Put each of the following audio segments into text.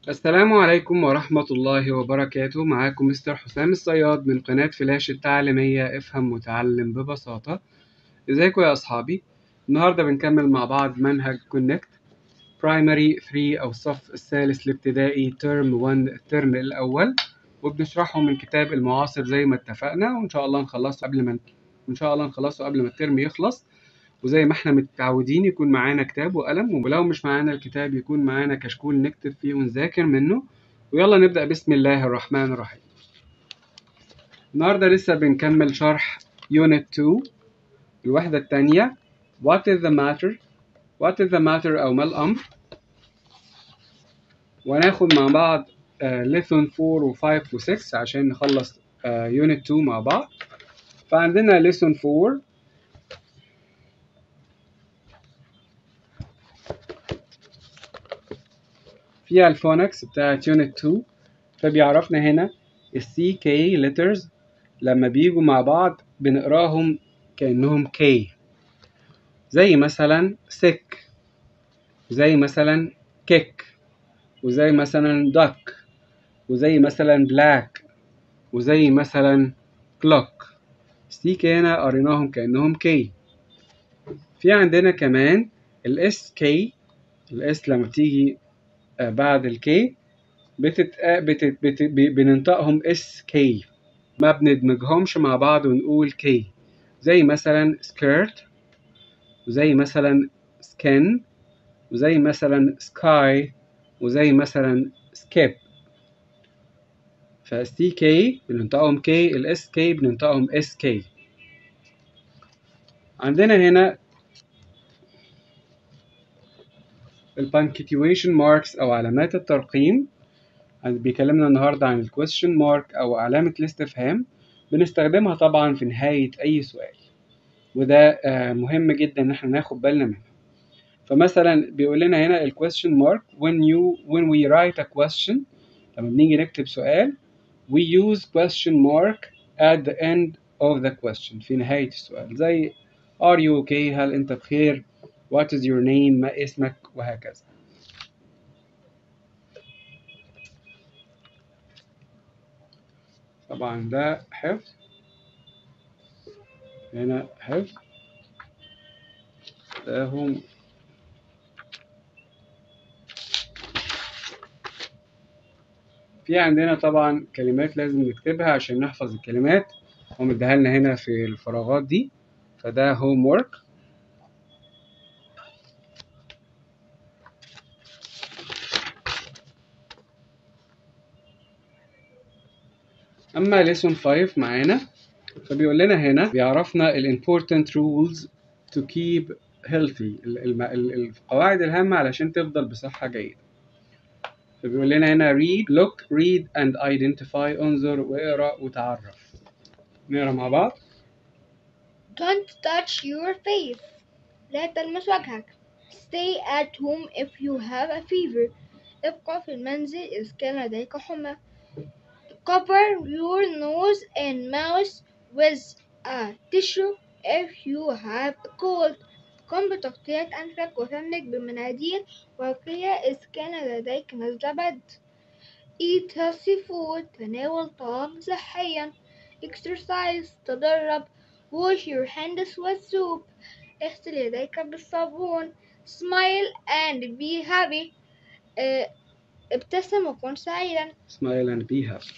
السلام عليكم ورحمة الله وبركاته معاكم مستر حسام الصياد من قناة فلاش التعليمية افهم وتعلم ببساطة ازيكم يا أصحابي النهاردة بنكمل مع بعض منهج كونكت برايمري 3 أو الصف الثالث الابتدائي ترم 1 الترم الأول وبنشرحه من كتاب المعاصر زي ما اتفقنا وإن شاء الله نخلصه قبل ما إن شاء الله نخلصه قبل ما الترم يخلص وزي ما احنا متعودين يكون معانا كتاب وقلم ولو مش معانا الكتاب يكون معانا كشكول نكتب فيه ونذاكر منه ويلا نبدأ بسم الله الرحمن الرحيم النهاردة لسه بنكمل شرح Unit 2 الوحدة الثانية What is the matter What is the matter أو ما الأمر وناخد مع بعض uh, lesson 4 و 5 و 6 عشان نخلص uh, Unit 2 مع بعض فعندنا lesson 4 فيها الفونكس بتاعت يونت 2 فبيعرفنا هنا السي كي letters لما بيجوا مع بعض بنقراهم كأنهم كي زي مثلا sick زي مثلا kick وزي مثلا duck وزي مثلا black وزي مثلا clock السي كي هنا قريناهم كأنهم كي في عندنا كمان الاس كي الاس لما تيجي بعد الكي بتت... بتت... بت... بننطقهم اس كي ما بندمجهمش مع بعض ونقول كي زي مثلا skirt وزي مثلا skin وزي مثلا sky وزي مثلا skip فالسي كي بننطقهم كي الاس كي بننطقهم اس كي عندنا هنا البانكتويشن ماركس أو علامات الترقيم بيكلمنا النهاردة عن الكويستشن مارك أو علامة الاستفهام بنستخدمها طبعا في نهاية أي سؤال وده مهم جدا إن احنا ناخد بالنا منه فمثلا بيقول لنا هنا الكويستشن مارك when you when we write a question لما بنيجي نكتب سؤال we use question mark at the end of the question في نهاية السؤال زي are you okay هل أنت بخير what is your name ما اسمك وهكذا طبعا ده حفظ هنا حفظ ده هم في عندنا طبعا كلمات لازم نكتبها عشان نحفظ الكلمات هو مديها لنا هنا في الفراغات دي فده هوم ورك اما lesson 5 معانا فبيقول لنا هنا بيعرفنا ال important rules to keep healthy القواعد الهامة علشان تفضل بصحة جيدة فبيقول لنا هنا read look read and identify انظر واقرا وتعرف نقرا مع بعض Don't touch your face. لا تلمس وجهك. Stay at home if you have a fever. ابقى في المنزل إذا كان لديك حمى. Cover your nose and mouth with a tissue if you have a cold. قم بتغطية أنفك وفمك بمناديل ورقية إذا كان لديك نزلة برد. Eat healthy food. تناول طعام صحيا. Exercise. تدرب. Wash your hands with soap. اغسل يديك بالصابون. Smile and be happy. اه ابتسم وكن سعيدا. smile and be happy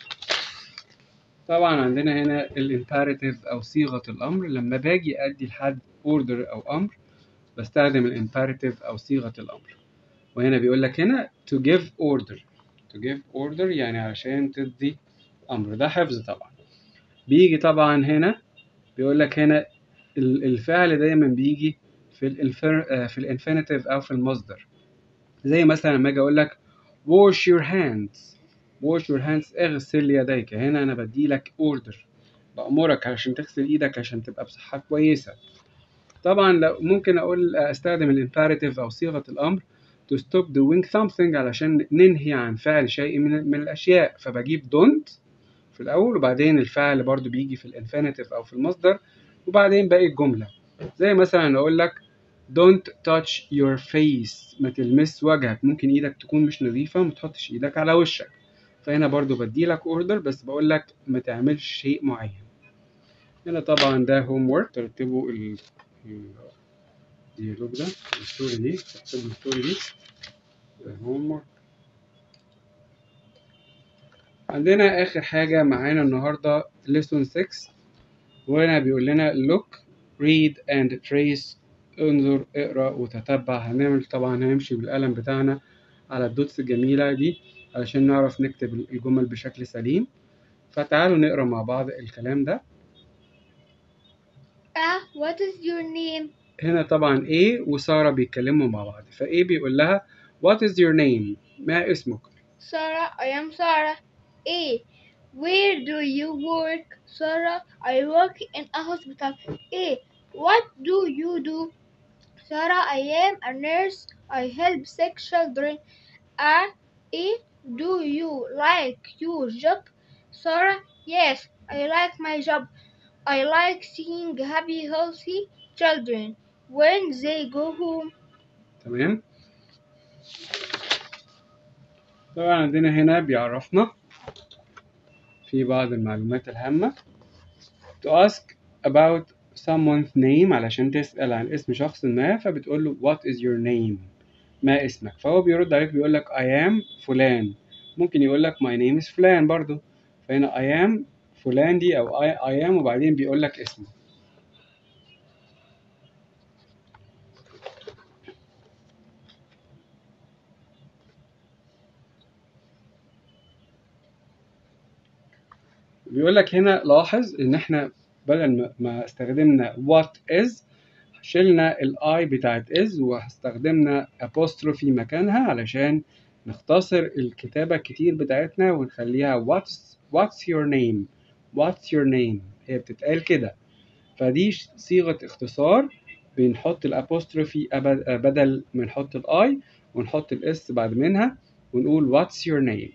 طبعا عندنا هنا الامبيراتيف او صيغة الامر لما باجي ادي لحد اوردر او امر بستخدم الامبيراتيف او صيغة الامر وهنا بيقول لك هنا to give order to give order يعني علشان تدي امر ده حفظ طبعا بيجي طبعا هنا بيقول لك هنا الفعل دايما بيجي في الانفر في الانفينيتيف او في المصدر زي مثلا لما اجي اقول لك wash your hands wash your hands اغسل يديك هنا انا بدي لك اوردر بأمرك عشان تغسل ايدك عشان تبقى بصحة كويسة طبعا لو ممكن اقول استخدم الامبيراتيف او صيغة الامر to stop doing something علشان ننهي عن فعل شيء من, من الاشياء فبجيب don't في الاول وبعدين الفعل برضو بيجي في الانفينيتيف او في المصدر وبعدين باقي الجملة زي مثلا اقول لك don't touch your face ما تلمس وجهك ممكن ايدك تكون مش نظيفة ما تحطش ايدك على وشك فهنا برضو بديلك اوردر بس بقول لك ما تعملش شيء معين هنا طبعا ده هوم ورك ترتبوا ال الديالوج ده الستوري دي تكتبوا الستوري دي ده هوم ورك عندنا آخر حاجة معانا النهاردة lesson 6 وهنا بيقول لنا look read and trace انظر اقرأ وتتبع هنعمل طبعا هنمشي بالقلم بتاعنا على الدوتس الجميلة دي علشان نعرف نكتب الجمل بشكل سليم فتعالوا نقرأ مع بعض الكلام ده Ah, what is your name? هنا طبعا A وسارة بيتكلموا مع بعض ف A بيقول لها what is your name ما اسمك Sarah, I am Sarah. A. Where do you work? Sarah, I work in a hospital. A. What do you do? Sarah, I am a nurse. I help sick children. A. A. Do you like your job? Sarah, yes, I like my job. I like seeing happy, healthy children when they go home. تمام طبعا عندنا هنا بيعرفنا في بعض المعلومات الهامة to ask about someone's name علشان تسأل عن اسم شخص ما فبتقول له what is your name ما اسمك فهو بيرد عليك بيقول لك I am فلان ممكن يقول لك my name is فلان برضو فهنا I am فلان دي أو I, I am وبعدين بيقول لك اسمه بيقول لك هنا لاحظ ان احنا بدل ما- ما استخدمنا what is شلنا الاي بتاعت is واستخدمنا apostrophe مكانها علشان نختصر الكتابة الكتير بتاعتنا ونخليها what's what's your name what's your name هي بتتقال كده فدي ش- صيغة اختصار بنحط الابوستروفي أب- بدل ما نحط الاي ونحط الاس بعد منها ونقول what's your name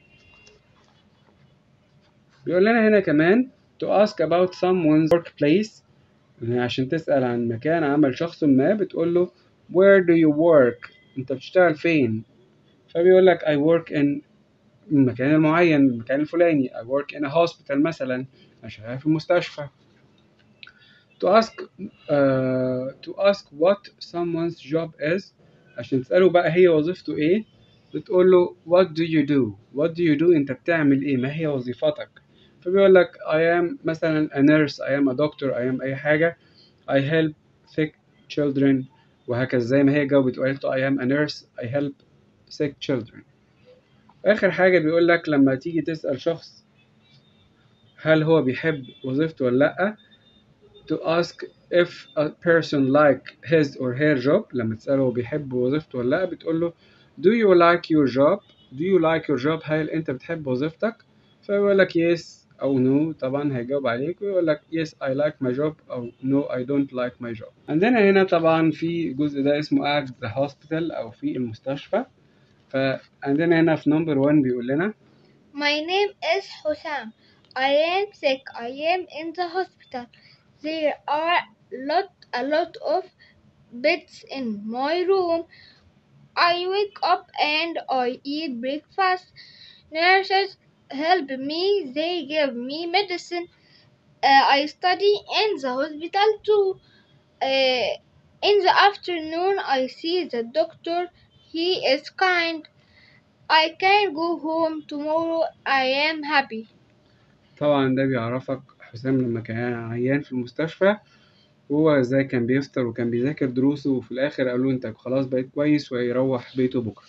بيقول لنا هنا كمان to ask about someone's workplace يعني عشان تسأل عن مكان عمل شخص ما بتقول له where do you work انت بتشتغل فين فبيقول لك I work in المكان المعين المكان الفلاني I work in a hospital مثلا أنا شغال في المستشفى to ask uh, to ask what someone's job is عشان تسأله بقى هي وظيفته ايه بتقول له what do you do what do you do انت بتعمل ايه ما هي وظيفتك فبيقول لك I am مثلا a nurse I am a doctor I am أي حاجة I help sick children وهكذا زي ما هي جاوبت وقالت له I am a nurse I help sick children آخر حاجة بيقول لك لما تيجي تسأل شخص هل هو بيحب وظيفته ولا لأ to ask if a person like his or her job لما تسأله هو بيحب وظيفته ولا لأ بتقول له do you like your job do you like your job هل أنت بتحب وظيفتك فيقول لك yes أو no طبعا هيجاوب عليك ويقول لك yes I like my job أو no I don't like my job عندنا هنا طبعا في الجزء ده اسمه at the hospital أو في المستشفى فعندنا هنا في number 1 بيقول لنا My name is Hussam. I am sick. I am in the hospital. There are lot a lot of beds in my room. I wake up and I eat breakfast. Nurses help me. They give me medicine. Uh, I study in the hospital too. Uh, in the afternoon, I see the doctor. He is kind. I can go home tomorrow. I am happy. طبعا ده بيعرفك حسام لما كان عيان في المستشفى هو ازاي كان بيفطر وكان بيذاكر دروسه وفي الاخر قالوا له انت خلاص بقيت كويس وهيروح بيته بكره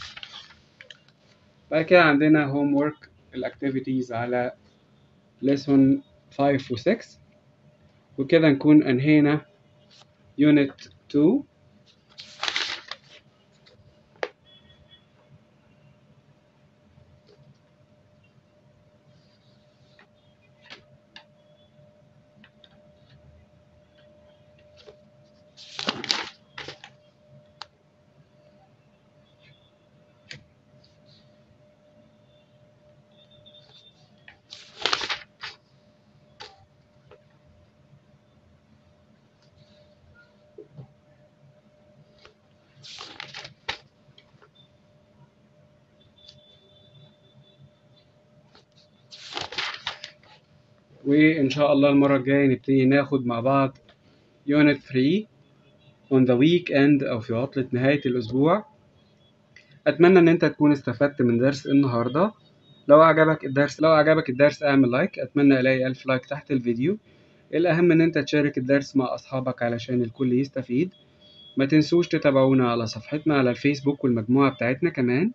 بعد كده عندنا هوم ورك الاكتيفيتيز على lesson 5 و 6 وكده نكون انهينا unit 2 وإن شاء الله المرة الجاية نبتدي ناخد مع بعض Unit 3 on the weekend أو في عطلة نهاية الأسبوع أتمنى إن أنت تكون استفدت من درس النهاردة لو عجبك الدرس لو عجبك الدرس اعمل لايك أتمنى ألاقي ألف لايك تحت الفيديو الأهم إن أنت تشارك الدرس مع أصحابك علشان الكل يستفيد ما تنسوش تتابعونا على صفحتنا على الفيسبوك والمجموعة بتاعتنا كمان